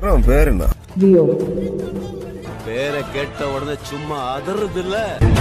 உன் பேர் என்ன Rio. பேரை கேட்ட உடனே சும்மா அதறது இல்ல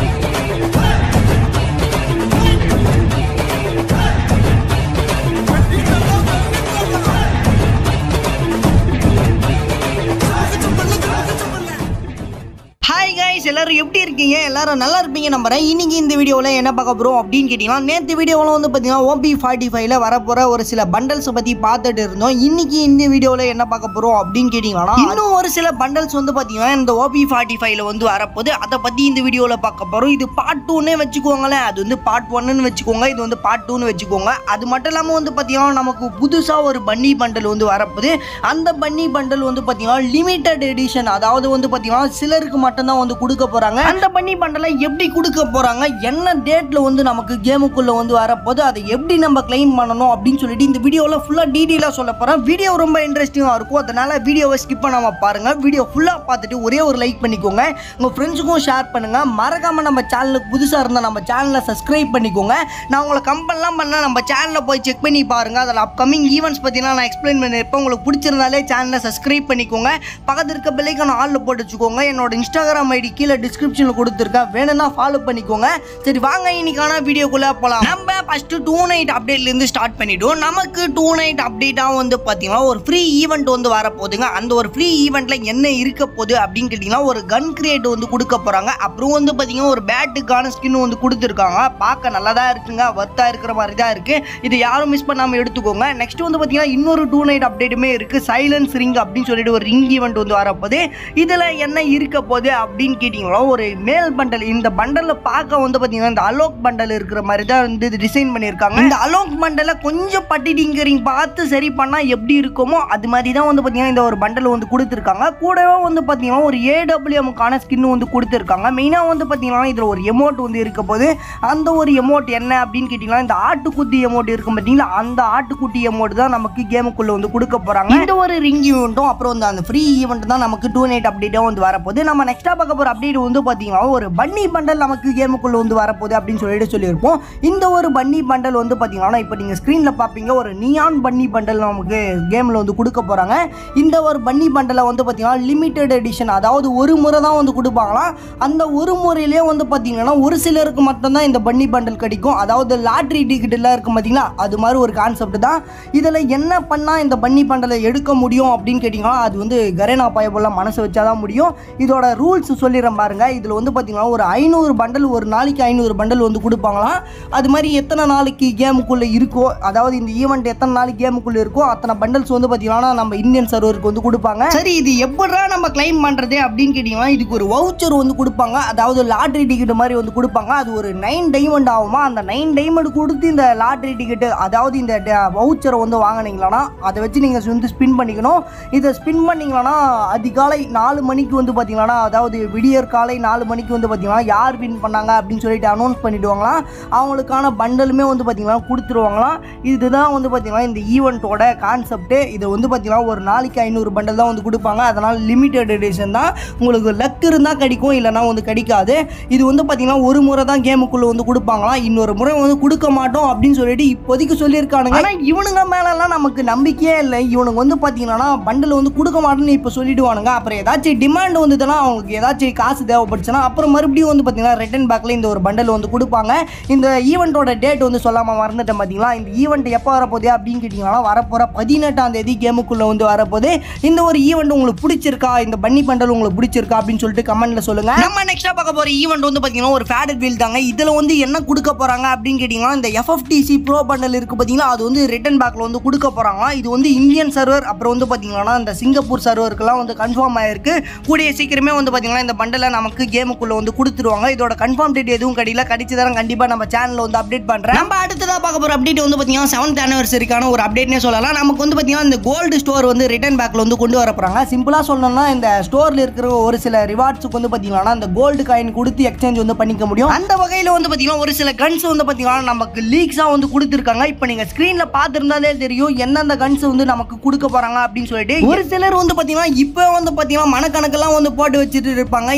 ஹாய் கைஸ் எல்லாரும் எப்படி இருக்கீங்க எல்லாரும் நல்லா இருப்பீங்க நம்புறேன் இன்னைக்கு இந்த வீடியோவில் என்ன பார்க்க போகிறோம் அப்படின்னு கேட்டிங்கன்னா நேற்று வீடியோவில் வந்து பார்த்தீங்கன்னா ஓபி ஃபார்ட்டி ஃபைவ்ல வரப்போகிற ஒரு சில பண்டல்ஸை பற்றி பார்த்துட்டு இருந்தோம் இன்னைக்கு இந்த வீடியோவில் என்ன பார்க்க போகிறோம் அப்படின்னு கேட்டிங்கன்னா இன்னும் ஒரு சில பண்டல்ஸ் வந்து பார்த்தீங்கன்னா இந்த ஓபி ஃபார்ட்டி ஃபைவ்ல வந்து வரப்போகுது அதை பற்றி இந்த வீடியோவில் பார்க்க போகிறோம் இது பார்ட் டூன்னே வச்சுக்கோங்களேன் அது வந்து பார்ட் ஒன்னு வச்சுக்கோங்க இது வந்து பார்ட் டூன்னு வச்சுக்கோங்க அது மட்டும் இல்லாமல் வந்து பார்த்தீங்கன்னா நமக்கு புதுசாக ஒரு பன்னி பண்டல் வந்து வரப்போகுது அந்த பன்னி பண்டல் வந்து பார்த்தீங்கன்னா லிமிட்டட் எடிஷன் அதாவது வந்து பார்த்தீங்கன்னா சிலருக்கு மட்டும்தான் வந்து கொடுக்க போறாங்க அந்த பன்னி பண்டலை எப்படி கொடுக்க போறாங்க என்ன டேட்ல வந்து நமக்கு கேமுக்குள்ள வந்து வரப்போது அதை எப்படி நம்ம கிளைம் பண்ணணும் அப்படின்னு சொல்லிட்டு இந்த வீடியோவில் ஃபுல்லாக டீட்டெயிலாக சொல்ல போறேன் வீடியோ ரொம்ப இன்ட்ரெஸ்டிங்காக இருக்கும் அதனால வீடியோவை ஸ்கிப் பண்ணாம பாருங்க வீடியோ ஃபுல்லாக பார்த்துட்டு ஒரே ஒரு லைக் பண்ணிக்கோங்க உங்க ஃப்ரெண்ட்ஸுக்கும் ஷேர் பண்ணுங்க மறக்காம நம்ம சேனலுக்கு புதுசாக இருந்தால் நம்ம சேனலை சப்ஸ்கிரைப் பண்ணிக்கோங்க நான் உங்களை கம்பெல்லாம் பண்ண நம்ம சேனலில் போய் செக் பண்ணி பாருங்க அதில் அப்கமிங் ஈவெண்ட்ஸ் பற்றிலாம் நான் எக்ஸ்பிளைன் பண்ணியிருப்பேன் உங்களுக்கு பிடிச்சிருந்தாலே சேனலை சப்ஸ்கிரைப் பண்ணிக்கோங்க பக்கத்தில் இருக்க பெல்லைக்கான ஆளில் போட்டு வச்சுக்கோங்க என்னோட இன்ஸ்டாகிராம் ஐடி கீழே டிஸ்கிரிப்ஷனில் கொடுத்துருக்கேன் வேணும்னா ஃபாலோ பண்ணிக்கோங்க சரி வாங்க இன்னைக்கான வீடியோக்குள்ளே போகலாம் நம்ம ஃபஸ்ட்டு டூ நைட் அப்டேட்லேருந்து ஸ்டார்ட் பண்ணிவிடுவோம் நமக்கு டூ நைட் அப்டேட்டாக வந்து பார்த்தீங்கன்னா ஒரு ஃப்ரீ ஈவெண்ட் வந்து வரப்போகுதுங்க அந்த ஒரு ஃப்ரீ ஈவெண்ட்டில் என்ன இருக்க போகுது அப்படின்னு கேட்டிங்கன்னா ஒரு கன் கிரியேட் வந்து கொடுக்க போகிறாங்க அப்புறம் வந்து பார்த்தீங்கன்னா ஒரு பேட்டுக்கான ஸ்கின் வந்து கொடுத்துருக்காங்க பார்க்க நல்லா தான் இருக்குங்க ஒர்த்தாக இருக்கிற மாதிரி தான் இருக்குது இது யாரும் மிஸ் பண்ணாமல் எடுத்துக்கோங்க நெக்ஸ்ட் வந்து பார்த்தீங்கன்னா இன்னொரு டூ நைட் அப்டேட்டுமே இருக்குது சைலன்ஸ் ரிங் அப்படின்னு சொல்லிட்டு ஒரு ரிங் ஈவெண்ட் வந்து வரப்போகுது இதில் என்ன இருக்க போகுது அப்படின்னு கேட்டிங்களா ஒரு மேல் பண்டல் இந்த பண்டலில் பார்க்க வந்து பார்த்தீங்கன்னா இந்த அலோக் பண்டல் இருக்கிற மாதிரி தான் வந்து இது டிசைன் பண்ணியிருக்காங்க இந்த அலோக் பண்டலை கொஞ்சம் பட்டி டிங்கரிங் பார்த்து சரி பண்ணால் எப்படி இருக்குமோ அது மாதிரி தான் வந்து பார்த்தீங்கன்னா இந்த ஒரு பண்டல் வந்து கொடுத்துருக்காங்க கூடவே வந்து பார்த்தீங்கன்னா ஒரு ஏடபிள்யூஎம்கான ஸ்கின் வந்து கொடுத்துருக்காங்க மெயினாக வந்து பார்த்தீங்கன்னா இதில் ஒரு எமௌண்ட் வந்து இருக்க போது அந்த ஒரு எமௌண்ட் என்ன அப்படின்னு கேட்டிங்கன்னா இந்த ஆட்டுக்குட்டி எமௌண்ட் இருக்கும் பார்த்தீங்களா அந்த ஆட்டுக்குட்டி எமௌண்ட் தான் நமக்கு கேமுக்குள்ளே வந்து கொடுக்க போகிறாங்க இந்த ஒரு ரிங் ஈவெண்ட்டும் அப்புறம் வந்து அந்த ஃப்ரீ ஈவெண்ட் தான் நமக்கு டூ நைட் அப்டேட்டாக வந்து வரப்போகுது நம்ம நெக்ஸ்ட்டாக பார்க்க போகிற அப்டேட் வந்து பார்த்தீங்கன்னா ஒரு பன்னி பண்டல் நமக்கு கேமுக்குள்ளே வந்து வரப்போகுது அப்படின்னு சொல்லிட்டு சொல்லியிருப்போம் இந்த ஒரு பன்னி பண்டல் வந்து பார்த்தீங்கன்னா இப்போ நீங்கள் ஸ்க்ரீனில் பார்ப்பீங்க ஒரு நியான் பன்னி பண்டல் நமக்கு கேமில் வந்து கொடுக்க போகிறாங்க இந்த ஒரு பன்னி பண்டலை வந்து பார்த்தீங்கன்னா லிமிட்டெட் எடிஷன் அதாவது ஒரு முறை தான் வந்து கொடுப்பாங்களாம் அந்த ஒரு முறையிலே வந்து பார்த்தீங்கன்னா ஒரு சிலருக்கு மட்டும்தான் இந்த பன்னி பண்டல் கிடைக்கும் அதாவது லாட்ரி டிக்கெட்லாம் இருக்கும் பார்த்தீங்களா அது மாதிரி ஒரு கான்செப்ட் தான் இதில் என்ன பண்ணால் இந்த பன்னி பண்டலை எடுக்க முடியும் அப்படின்னு கேட்டிங்கன்னா அது வந்து கரேனா பயபோலாம் மனசு வச்சா தான் முடியும் இதோட ரூல்ஸ் சொல்லிடுறேன் பாருங்க இதில் வந்து பார்த்தீங்கன்னா ஒரு ஐநூறு பண்டல் ஒரு நாளைக்கு ஐநூறு பண்டல் வந்து கொடுப்பாங்களாம் அது மாதிரி எத்தனை நாளைக்கு கேமுக்குள்ளே இருக்கோ அதாவது இந்த ஈவெண்ட் எத்தனை நாளைக்கு கேமுக்குள்ளே இருக்கோ அத்தனை பண்டல்ஸ் வந்து பார்த்தீங்கன்னா நம்ம இந்தியன் சர்வருக்கு வந்து கொடுப்பாங்க சரி இது எப்படா நம்ம கிளைம் பண்ணுறது அப்படின்னு கேட்டிங்கன்னா இதுக்கு ஒரு வவுச்சர் வந்து கொடுப்பாங்க அதாவது லாட்ரி டிக்கெட் மாதிரி வந்து கொடுப்பாங்க அது ஒரு நைன் டைமண்ட் ஆகுமா அந்த நைன் டைமண்ட் கொடுத்து இந்த லாட்ரி டிக்கெட்டு அதாவது இந்த வவுச்சரை வந்து வாங்கினீங்களா அதை வச்சு நீங்கள் வந்து ஸ்பின் பண்ணிக்கணும் இதை ஸ்பின் பண்ணிங்களா அதிகாலை நாலு மணிக்கு வந்து பார்த்தீங்கன்னா அதாவது விடியற் காலை நாலு மணிக்கு வந்து பார்த்தீங்கன்னா யார் வின் பண்ணாங்க அப்படின்னு சொல்லிட்டு அனௌன்ஸ் பண்ணிடுவாங்களாம் அவங்களுக்கான பண்டலுமே வந்து பார்த்தீங்கன்னா கொடுத்துருவாங்களாம் இதுதான் வந்து பார்த்தீங்கன்னா இந்த ஈவெண்ட்டோட கான்செப்ட்டு இது வந்து பார்த்தீங்கன்னா ஒரு நாளைக்கு ஐநூறு பண்டல் தான் வந்து கொடுப்பாங்க அதனால் லிமிட்டட் எடிஷன் தான் உங்களுக்கு லக் இருந்தால் கிடைக்கும் இல்லைனா வந்து கிடைக்காது இது வந்து பார்த்தீங்கன்னா ஒரு முறை தான் கேமுக்குள்ளே வந்து கொடுப்பாங்களாம் இன்னொரு முறை வந்து கொடுக்க மாட்டோம் அப்படின்னு சொல்லிட்டு இப்போதைக்கு சொல்லியிருக்கானுங்க ஆனால் இவனுங்க மேலெல்லாம் நமக்கு நம்பிக்கையே இல்லை இவனுங்க வந்து பார்த்தீங்கன்னா பண்டல் வந்து கொடுக்க மாட்டேன்னு இப்போ சொல்லிடுவானுங்க அப்புறம் ஏதாச்சும் டிமாண்ட் வந்ததுன்னா அவங்களுக்கு ஏதாச்சும் காசு தேவைப்பட்டுச்சுன்னா அப்புறம் மறுபடியும் வந்து பார்த்தீங்கன்னா ரிட்டன் பேக்கில் இந்த ஒரு பண்டல் வந்து கொடுப்பாங்க இந்த ஈவெண்ட்டோட டேட் வந்து சொல்லாமல் மறந்துட்டேன் பார்த்தீங்களா இந்த ஈவெண்ட் எப்போ வரப்போகுது அப்படின்னு கேட்டிங்கன்னா வரப்போகிற பதினெட்டாம் தேதி கேமுக்குள்ளே வந்து வரப்போகுது இந்த ஒரு ஈவெண்ட் உங்களுக்கு பிடிச்சிருக்கா இந்த பன்னி பண்டல் உங்களுக்கு பிடிச்சிருக்கா அப்படின்னு சொல்லிட்டு கமெண்ட்ல சொல்லுங்க நம்ம நெக்ஸ்டா பார்க்க போற ஈவெண்ட் வந்து பாத்தீங்கன்னா ஒரு ஃபேடட் வீல் தாங்க இதுல வந்து என்ன கொடுக்க போறாங்க அப்படின்னு கேட்டீங்கன்னா இந்த எஃப்எஃப்டிசி ப்ரோ பண்டல் இருக்கு பாத்தீங்கன்னா அது வந்து ரிட்டன் பேக்ல வந்து கொடுக்க போறாங்க இது வந்து இந்தியன் சர்வர் அப்புறம் வந்து பாத்தீங்கன்னா இந்த சிங்கப்பூர் சர்வருக்குலாம் வந்து கன்ஃபார்ம் ஆயிருக்கு கூடிய சீக்கிரமே வந்து பாத்தீங்கன்னா இந்த பண்டலை நமக்கு கேமுக்குள்ள வந்து கொடுத்துருவாங்க இதோட கன்ஃபார்ம் டேட் எதுவும் கிடையில கிடைச்சதாரம் கண்டிப்பா நம்ம சேனல்ல வந்து அப்டேட் பண்றேன் நம்ம அடுத்ததா பார்க்க போற அப்டேட் வந்து பாத்தீங்கன்னா செவன்த் ஆனிவர்சரிக்கான ஒரு அப்டேட்னே சொல்லலாம் நமக்கு வந்து பாத்தீங்கன்னா இந்த கோல்டு ஸ்டோர் வந்து ரிட்டன் பேக்ல வந்து கொண்டு வர போறாங்க சிம்பிளா சொல்லணும்னா இந்த ஸ்டோர்ல இருக்கிற ஒரு சில ரிவார்ட்ஸுக்கு வந்து பாத்தீங்கன்னா இந்த கோல்டு காயின் கொடுத்து எக்ஸ்சேஞ்ச் வந்து பண்ணிக்க முடியும் அந்த வகையில வந்து பாத்தீங்கன்னா ஒரு சில கன்ஸ் வந்து பாத்தீங்கன்னா நமக்கு லீக்ஸா வந்து கொடுத்துருக்காங்க இப்போ நீங்க ஸ்கிரீன்ல பார்த்திருந்தாலே தெரியும் எந்தெந்த கன்ஸ் வந்து நமக்கு கொடுக்க போறாங்க அப்படின்னு சொல்லிட்டு ஒரு சிலர் வந்து பாத்தீங்கன்னா இப்போ வந்து பாத்தீங்கன்னா மனக்கணக்கெல்லாம் வந்து போட்டு வச்சுட்டு இருப்பாங்க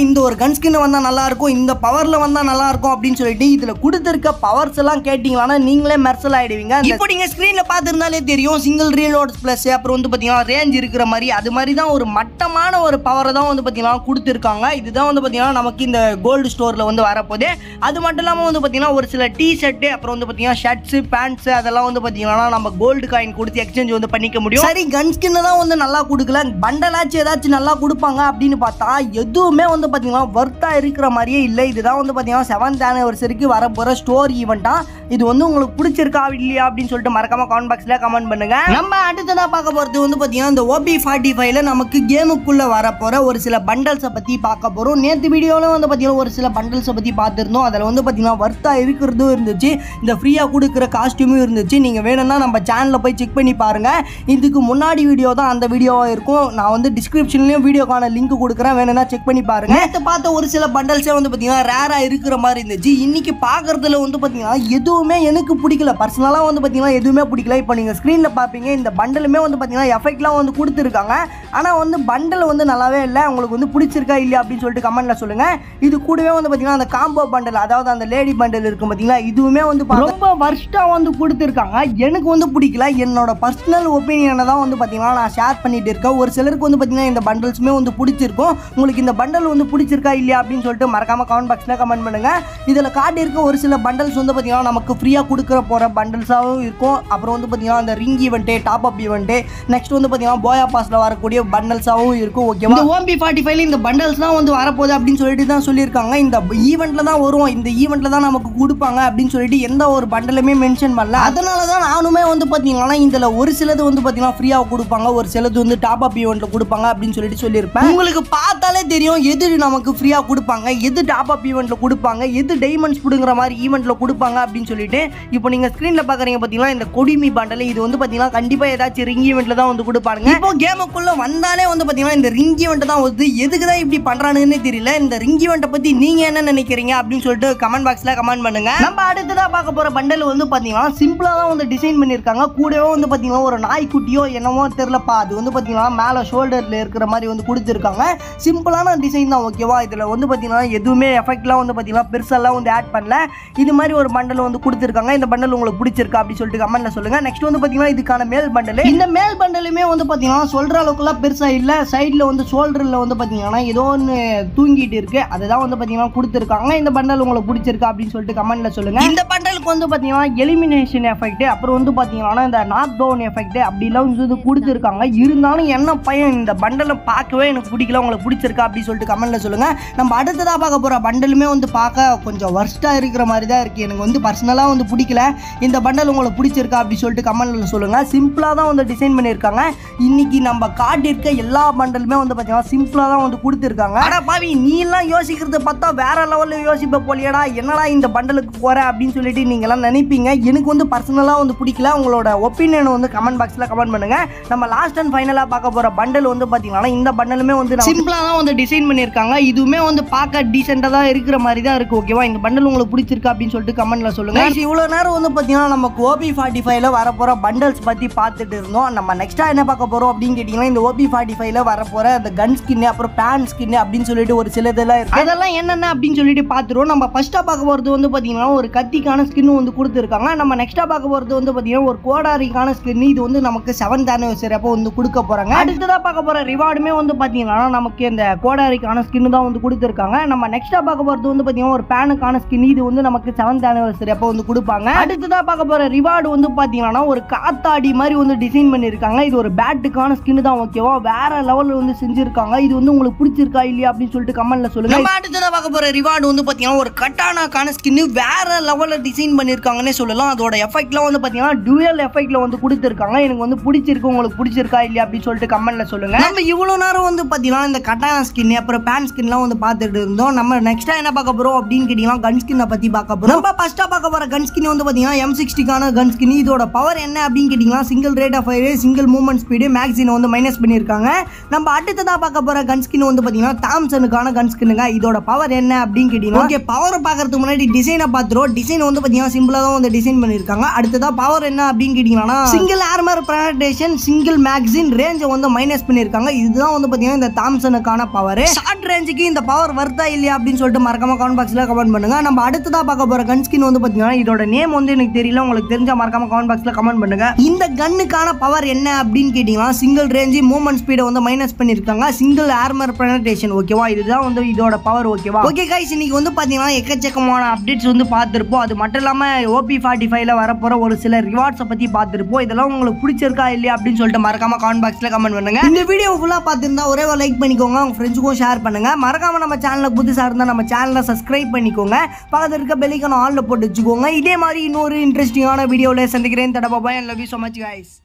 இந்த ஒரு கன் ஸ்கின் வந்தால் நல்லா இருக்கும் இந்த பவரில் வந்தால் நல்லா இருக்கும் அப்படின்னு சொல்லிட்டு இதில் கொடுத்துருக்க பவர்ஸ் எல்லாம் கேட்டிங்களான்னா நீங்களே மெர்சல் ஆயிடுவீங்க இப்போ நீங்கள் ஸ்க்ரீனில் பார்த்துருந்தாலே தெரியும் சிங்கிள் ரீலோட் ப்ளஸ் அப்புறம் வந்து பார்த்தீங்கன்னா ரேஞ்ச் இருக்கிற மாதிரி அது மாதிரி தான் ஒரு மட்டமான ஒரு பவரை தான் வந்து பார்த்தீங்கன்னா கொடுத்துருக்காங்க இதுதான் வந்து பார்த்தீங்கன்னா நமக்கு இந்த கோல்டு ஸ்டோரில் வந்து வரப்போதே அது மட்டும் இல்லாமல் வந்து பார்த்தீங்கன்னா ஒரு சில டீ ஷர்ட்டு அப்புறம் வந்து பார்த்தீங்கன்னா ஷர்ட்ஸு பேண்ட்ஸு அதெல்லாம் வந்து பார்த்தீங்கன்னா நம்ம கோல்டு காயின் கொடுத்து எக்ஸ்சேஞ்ச் வந்து பண்ணிக்க முடியும் சரி கன் ஸ்கின் தான் வந்து நல்லா கொடுக்கல பண்டலாச்சும் ஏதாச்சும் நல்லா கொடுப்பாங்க அப்படின்னு பார்த்தா எதுவுமே வந்து பார்த்தீங்கன்னா ஒர்த்தாக இருக்கிற மாதிரியே இல்லை இதுதான் வந்து பார்த்தீங்கன்னா செவன்த் ஆனிவர்சரிக்கு வரப்போகிற ஸ்டோர் ஈவெண்ட்டாக இது வந்து உங்களுக்கு பிடிச்சிருக்கா இல்லையா அப்படின்னு சொல்லிட்டு மறக்காம கமெண்ட் பாக்ஸில் கமெண்ட் பண்ணுங்க நம்ம அடுத்ததாக பார்க்க போகிறது வந்து பார்த்தீங்கன்னா இந்த ஓபி ஃபார்ட்டி ஃபைவ்ல நமக்கு கேமுக்குள்ளே வரப்போகிற ஒரு சில பண்டல்ஸை பற்றி பார்க்க போகிறோம் நேற்று வீடியோவில் வந்து பார்த்தீங்கன்னா ஒரு சில பண்டல்ஸை பற்றி பார்த்துருந்தோம் அதில் வந்து பார்த்தீங்கன்னா ஒர்த்தாக இருக்கிறதும் இருந்துச்சு இந்த ஃப்ரீயாக கொடுக்குற காஸ்டியூமும் இருந்துச்சு நீங்கள் வேணும்னா நம்ம சேனலில் போய் செக் பண்ணி பாருங்கள் இதுக்கு முன்னாடி வீடியோ தான் அந்த வீடியோவாக இருக்கும் நான் வந்து டிஸ்கிரிப்ஷன்லேயும் வீடியோக்கான லிங்க் கொடுக்குறேன் வேணும்னா செக் பண்ணி பாருங்க நேற்று பார்த்த ஒரு சில பண்டல்ஸே வந்து பார்த்தீங்கன்னா ரேராக இருக்கிற மாதிரி இருந்துச்சு இன்னைக்கு பார்க்குறதுல வந்து பார்த்தீங்கன்னா எதுவுமே எனக்கு பிடிக்கல பர்சனலாக வந்து பார்த்தீங்கன்னா எதுவுமே பிடிக்கல இப்போ நீங்கள் ஸ்க்ரீனில் பார்ப்பீங்க இந்த பண்டலுமே வந்து பார்த்தீங்கன்னா எஃபெக்ட்லாம் வந்து கொடுத்துருக்காங்க ஆனால் வந்து பண்டல் வந்து நல்லாவே இல்லை உங்களுக்கு வந்து பிடிச்சிருக்கா இல்லையா அப்படின்னு சொல்லிட்டு கமெண்ட்டில் சொல்லுங்கள் இது கூடவே வந்து பார்த்தீங்கன்னா அந்த காம்போ பண்டல் அதாவது அந்த லேடி பண்டல் இருக்கும் பார்த்தீங்களா இதுவுமே வந்து பா- ரொம்ப வர்ஸ்ட்டாக வந்து கொடுத்துருக்காங்க எனக்கு வந்து பிடிக்கல என்னோட பர்சனல் ஒப்பீனியனை தான் வந்து பார்த்தீங்கன்னா நான் ஷேர் பண்ணிட்டு இருக்கேன் ஒரு சிலருக்கு வந்து பார்த்தீங்கன்னா இந்த பண்டல்ஸுமே வந்து பிடிச்சிருக்கும் உங்களுக்கு இந்த பண்டல் வந்து பிடிச்சிருக்கா இல்லையா அப்படின்னு சொல்லிட்டு மறக்காம கமெண்ட் பாக்ஸில் கமெண்ட் பண்ணுங்க இதில் காட்டியிருக்க ஒரு சில பண்டல்ஸ் வந்து பார்த்தீங்கன்னா நமக்கு ஃப்ரீயாக கொடுக்குற போகிற பண்டல்ஸாகவும் இருக்கும் அப்புறம் வந்து பார்த்தீங்கன்னா அந்த ring event top up event next வந்து பார்த்தீங்கன்னா போயா பாஸில் வரக்கூடிய பண்டல்ஸாகவும் இருக்கும் ஓகேவா இந்த ஓம்பி ஃபார்ட்டி ஃபைவ்ல இந்த பண்டல்ஸ் தான் வந்து வரப்போகுது அப்படின்னு சொல்லிட்டு தான் சொல்லியிருக்காங்க இந்த ஈவெண்ட்டில் தான் வரும் இந்த ஈவெண்ட்டில் தான் நமக்கு கொடுப்பாங்க அப்படின்னு சொல்லிட்டு எந்த ஒரு பண்டலுமே மென்ஷன் பண்ணல அதனால தான் நானுமே வந்து பார்த்தீங்கன்னா இதில் ஒரு சிலது வந்து பார்த்தீங்கன்னா ஃப்ரீயாக கொடுப்பாங்க ஒரு சிலது வந்து டாப் அப் ஈவெண்ட்டில் கொடுப்பாங்க அப்படின்னு சொல்லிட்டு சொல்லியிருப்பேன் உங்களுக்கு பார்த்தாலே தெரியும் எது நமக்கு ஃப்ரீயாக கொடுப்பாங்க எது டாப் அப் ஈவெண்ட்டில் கொடுப்பாங்க எது டைமண்ட்ஸ் பிடுங்குற மாதிரி ஈவெண்ட்டில் கொடுப்பாங்க அப்படின்னு சொல்லிட்டு இப்போ நீங்கள் ஸ்க்ரீனில் பார்க்குறீங்க பார்த்தீங்கன்னா இந்த கொடிமி பண்டல் இது வந்து பார்த்தீங்கன்னா கண்டிப்பாக ஏதாச்சும் ரிங் ஈவெண்ட்டில் தான் வந்து கொடுப்பாங்க இப்போ கேமுக்குள்ளே வந்தாலே வந்து பார்த்தீங்கன்னா இந்த ரிங் ஈவெண்ட் தான் வருது எதுக்கு தான் இப்படி பண்ணுறானுன்னு தெரியல இந்த ரிங் ஈவெண்ட்டை பற்றி நீங்கள் என்ன நினைக்கிறீங்க அப்படின்னு சொல்லிட்டு கமெண்ட் பாக்ஸில் கமெண்ட் பண்ணுங்க நம்ம அடுத்ததாக பார்க்க போகிற பண்டல் வந்து பார்த்தீங்கன்னா சிம்பிளாக தான் வந்து டிசைன் பண்ணியிருக்காங்க கூடவே வந்து பார்த்தீங்கன்னா ஒரு நாய்க்குட்டியோ என்னமோ தெரிலப்பா அது வந்து பார்த்தீங்கன்னா மேலே ஷோல்டரில் இருக்கிற மாதிரி வந்து கொடுத்துருக்காங்க சிம்பிளான டிசைன் தான் ஓகேவா இதில் வந்து பார்த்தீங்கன்னா எதுவுமே எஃபெக்ட்லாம் வந்து பார்த்தீங்கன்னா பெருசெல்லாம் வந்து ஆட் பண்ணல இது மாதிரி ஒரு பண்டல் வந்து கொடுத்துருக்காங்க இந்த பண்டல் உங்களுக்கு பிடிச்சிருக்கா அப்படின்னு சொல்லிட்டு கமெண்ட்ல சொல்லுங்க நெக்ஸ்ட் வந்து பார்த்தீங்கன்னா இதுக்கான மேல் பண்டல் இந்த மேல் பண்டலுமே வந்து பார்த்தீங்கன்னா சொல்கிற அளவுக்குலாம் பெருசாக இல்லை சைடில் வந்து ஷோல்டரில் வந்து பார்த்தீங்கன்னா ஏதோ ஒன்று தூங்கிட்டு இருக்கு அதுதான் வந்து பார்த்தீங்கன்னா கொடுத்துருக்காங்க இந்த பண்டல் உங்களுக்கு பிடிச்சிருக்கா அப்படின்னு சொல்லிட்டு கமெண்ட்ல சொல்லுங்க இந்த பண்டலுக்கு வந்து பார்த்தீங்கன்னா எலிமினேஷன் எஃபெக்ட் அப்புறம் வந்து பார்த்தீங்கன்னா இந்த நாக் டவுன் எஃபெக்ட் அப்படிலாம் வந்து கொடுத்துருக்காங்க இருந்தாலும் என்ன பையன் இந்த பண்டலை பார்க்கவே எனக்கு பிடிக்கல உங்களுக்கு பிடிச்சிருக்கா அப்படின்னு சொல்லிட்டு கமெண்ட்ல சொல்லுங்க நம்ம அடுத்ததாக பார்க்க போகிற பண்டலுமே வந்து பார்க்க கொஞ்சம் ஒர்ஸ்ட்டாக இருக்கிற மாதிரி தான் இருக்குது எனக்கு வந்து பர்சனலாக வந்து பிடிக்கல இந்த பண்டல் உங்களுக்கு பிடிச்சிருக்கா அப்படின்னு சொல்லிட்டு கமெண்ட்ல சொல்லுங்க சிம்பிளாக தான் வந்து டிசைன் பண்ணியிருக்காங்க இன்னைக்கு நம்ம காட்டியிருக்க எல்லா பண்டலுமே வந்து பார்த்தீங்கன்னா சிம்பிளாக தான் வந்து கொடுத்துருக்காங்க ஆனால் பாவி நீ எல்லாம் யோசிக்கிறத பார்த்தா வேற லெவலில் யோசிப்ப போலியடா என்னடா இந்த பண்டலுக்கு போற அப்படின்னு சொல்லிட்டு நீங்களாம் நினைப்பீங்க எனக்கு வந்து பர்சனலாக வந்து பிடிக்கல உங்களோட ஒப்பீனியன் வந்து கமெண்ட் பாக்ஸில் கமெண்ட் பண்ணுங்க நம்ம லாஸ்ட் அண்ட் ஃபைனலாக பார்க்க போகிற பண்டல் வந்து பார்த்தீங்கன்னா இந்த பண்டலுமே வந்து சிம்பிளாக தான் வந்து டிசைன் பண்ணியிருக்காங்க இதுவுமே வந்து பார்க்க டீசெண்டாக தான் இருக்கிற மாதிரி தான் இருக்குது ஓகேவா இந்த பண்டல் உங்களுக்கு பிடிச்சிருக்கா அப்படின்னு சொல்லிட்டு கமெண்ட்ல சொல்லுங்க இவ்வளோ நேரம் வந்து பார்த்தீங்கன்னா நமக்கு ஓபி ஃபார்ட்டி ஃபைவ்ல வரப்போகிற பண்டல்ஸ் பற்றி பார்த்துட்டு இருந்தோம் நம்ம நெக்ஸ்ட்டாக என்ன பார்க்க போகிறோம் அப்படின்னு கேட்டிங்கன்னா இந்த ஓபி ஃபார்ட்டி ஃபைவ்ல வரப்போகிற அந்த கன் ஸ்கின் அப்புறம் பேன் ஸ்கின் அப்படின்னு சொல்லிட்டு ஒரு சில இதெல்லாம் இருக்கு அதெல்லாம் என்னென்ன அப்படின்னு சொல்லிட்டு பார்த்துருவோம் நம்ம ஃபர்ஸ்ட்டாக பார்க்க போகிறது வந்து பார்த்தீங்கன்னா ஒரு கத்திக்கான ஸ்கின் வந்து கொடுத்துருக்காங்க நம்ம நெக்ஸ்ட்டாக பார்க்க போகிறது வந்து பார்த்தீங்கன்னா ஒரு கோடாரிக்கான ஸ்கின் இது வந்து நமக்கு செவன்த் ஆனிவர்சரி அப்போ வந்து கொடுக்க போகிறாங்க அடுத்ததாக பார்க்க போகிற ரிவார்டுமே வந்து பார்த்தீங்கன்னா நமக்கு இந்த கோடாரிக்கான ஸ்கின் தான் வந்து கொடுத்துருக்காங்க நம்ம நெக்ஸ்ட்டாக பார்க்க போகிறது வந்து பார்த்தீங்கன்னா ஒரு பேனுக்கான ஸ்கின் இது வந்து நமக்கு செவன்த் ஆனிவர்சரி அப்போ வந்து கொடுப்பாங்க அடுத்ததாக பார்க்க போகிற ரிவார்டு வந்து பார்த்தீங்கன்னா ஒரு காத்தாடி மாதிரி வந்து டிசைன் பண்ணியிருக்காங்க இது ஒரு பேட்டுக்கான ஸ்கின் தான் ஓகேவா வேற லெவலில் வந்து செஞ்சிருக்காங்க இது வந்து உங்களுக்கு பிடிச்சிருக்கா இல்லையா அப்படின்னு சொல்லிட்டு கமெண்ட்ல சொல்லுங்க நம்ம அடுத்ததாக பார்க்க போகிற ரிவார்டு வந்து பார்த்தீங்கன்னா ஒரு கட்டானாக்கான ஸ்கின் வேற லெவலில் டிசைன் பண்ணியிருக்காங்கன்னே சொல்லலாம் அதோட எஃபெக்ட்லாம் வந்து பார்த்தீங்கன்னா டுவல் எஃபெக்ட்ல வந்து கொடுத்துருக்காங்க எனக்கு வந்து பிடிச்சிருக்கு உங்களுக்கு பிடிச்சிருக்கா இல்லையா அப்படின்னு சொல்லிட்டு கமெண்ட்ல சொல்லுங்க நம்ம இவ்வளோ நேரம் வந்து பார்த்தீங்கன்னா இந்த கட்டானா ஸ்கின் அப்புறம் பேன் ஸ்கின்லாம் வந்து பார்த்துட்டு இருந்தோம் நம்ம நெக்ஸ்ட்டாக என்ன பார்க்க போகிறோம் அப்படின்னு கேட்டிங்கன்னா கன் ஸ்கின்னை பற்றி பார்க்க போகிறோம் நம்ம ஃபஸ்ட்டாக பார்க்க போகிற கன் ஸ்கின் வந்து பார்த்தீங்கன்னா எம் சிக்ஸ்டிக்கான கன் ஸ்கின் இதோட பவர் என்ன அப்படின்னு கேட்டிங்கன்னா single rate of fire single movement speed மேக்ஸினை வந்து மைனஸ் பண்ணியிருக்காங்க நம்ம அடுத்ததாக பார்க்க போகிற கன் ஸ்கின் வந்து பார்த்தீங்கன்னா தாம்சனுக்கான கன் ஸ்கின்னுங்க இதோட பவர் என்ன அப்படின்னு கேட்டிங்கன்னா ஓகே பவரை பார்க்கறதுக்கு முன்னாடி டிசைனை பார்த்துருவோம் டிசைன் வந்து பார்த்தீங்கன்னா பார்த்தீங்கன்னா சிம்பிளாக தான் வந்து டிசைன் பண்ணியிருக்காங்க அடுத்ததா பவர் என்ன அப்படின்னு கேட்டிங்கன்னா single armour penetration single magazine ரேஞ்சை வந்து மைனஸ் பண்ணியிருக்காங்க இதுதான் வந்து பார்த்தீங்கன்னா இந்த தாம்சனுக்கான பவர் ஷார்ட் ரேஞ்சுக்கு இந்த பவர் வருதா இல்லையா அப்படின்னு சொல்லிட்டு மறக்காம கமெண்ட் பாக்ஸில் கமெண்ட் பண்ணுங்க நம்ம அடுத்ததா பார்க்க போகிற கன் ஸ்கின் வந்து பார்த்தீங்கன்னா இதோட நேம் வந்து எனக்கு தெரியல உங்களுக்கு தெரிஞ்சா மறக்காம கமெண்ட் பாக்ஸில் கமெண்ட் பண்ணுங்க இந்த கன்னுக்கான பவர் என்ன அப்படின்னு கேட்டிங்கன்னா சிங்கிள் ரேஞ்சு மூவ்மெண்ட் ஸ்பீடை வந்து மைனஸ் பண்ணியிருக்காங்க சிங்கிள் ஆர்மர் ப்ரனடேஷன் ஓகேவா இதுதான் வந்து இதோட பவர் ஓகேவா ஓகே கைஸ் இன்னைக்கு வந்து பார்த்தீங்கன்னா எக்கச்சக்கமான அப்டேட்ஸ் வந்து பார்த்துருப்போம் அது மட்டும் இல்லாமல் ஓபி ஃபார்ட்டி ஃபைவ்ல வரப்போகிற ஒரு சில ரிவார்ட்ஸை பற்றி பார்த்துருப்போம் இதெல்லாம் உங்களுக்கு பிடிச்சிருக்கா இல்லையா அப்படின்னு சொல்லிட்டு மறக்காம கமெண்ட் பாக்ஸில் கமெண்ட் பண்ணுங்க இந்த வீடியோ ஃபுல்லாக பார்த்துருந்தா ஒரே ஒரு லைக் பண்ணிக்கோங்க உங்க ஃப்ரெண்ட்ஸுக்கும் ஷேர் பண்ணுங்க மறக்காம நம்ம சேனலுக்கு புதுசாக இருந்தால் நம்ம சேனலை சப்ஸ்கிரைப் பண்ணிக்கோங்க பக்கத்தில் இருக்க பெல்லைக்கான ஆலில் போட்டு வச்சுக்கோங்க இதே மாதிரி இன்னொரு இன்ட்ரெஸ்டிங்கான வீடியோவில் சந்திக்கிறேன் தடவை bye love you so much guys